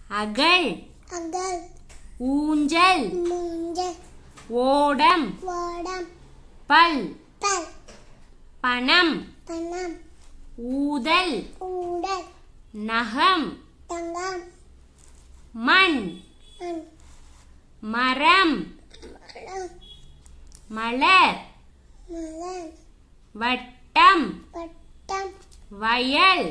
அகல் அகல் ஊஞ்சல் மூஞ்சல் ஓடம் ஓடம் பல் பல் பணம் பணம் ஊதல் ஊடல் நகம் தங்கம் மண் மண் மரம் மரம் மலர் மலர் வட்டம் பட்டம் வயல்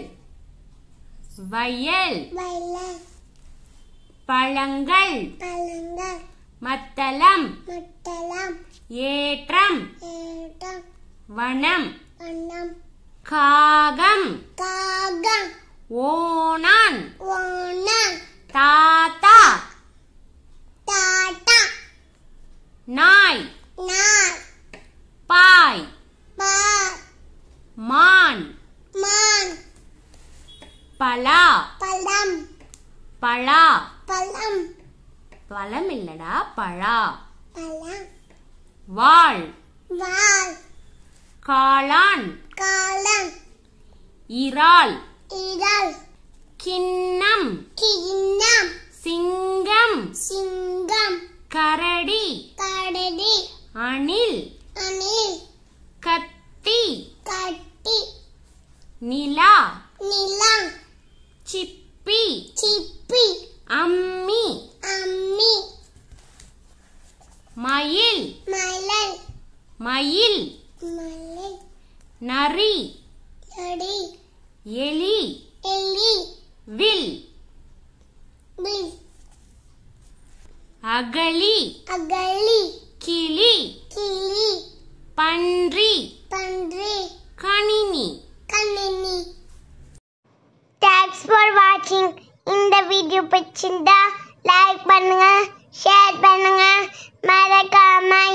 வயல் வயல் பழங்கள் பழங்கள் மத்தளம் மட்டலம் ஏற்றம் ஏட்டம் வனம் வண்ணம் காகம் காகம் ஓணான் ஓணம் தாத்தா தாத்தா நாய் நாய் பாய் பாய் மான் மான் பலா பழம் பழா பழம் பழம் இல்லடா பழா பழம் வாள் வால் காளான் காலம் இறால் இதழ் கிண்ணம் கிண்ணம் சிங்கம் சிங்கம் கரடி கடடி அணில் அணில் கத்தி கட்டி நிலா நிலம் சிப்பி சிப்பி அம்மி அம்மி மயில் மலை மயில் மலை நரி நடி எலி எலி வில் வில் அகழி அகழி கிளி கிளி பன்றி பன்றி கணினி கணினி தேங்க்ஸ் ஃபார் வாட்சிங் இந்த வீடியோ பிடிச்சிருந்தா லைக் பண்ணுங்க ஷேர் பண்ணுங்க மறக்காம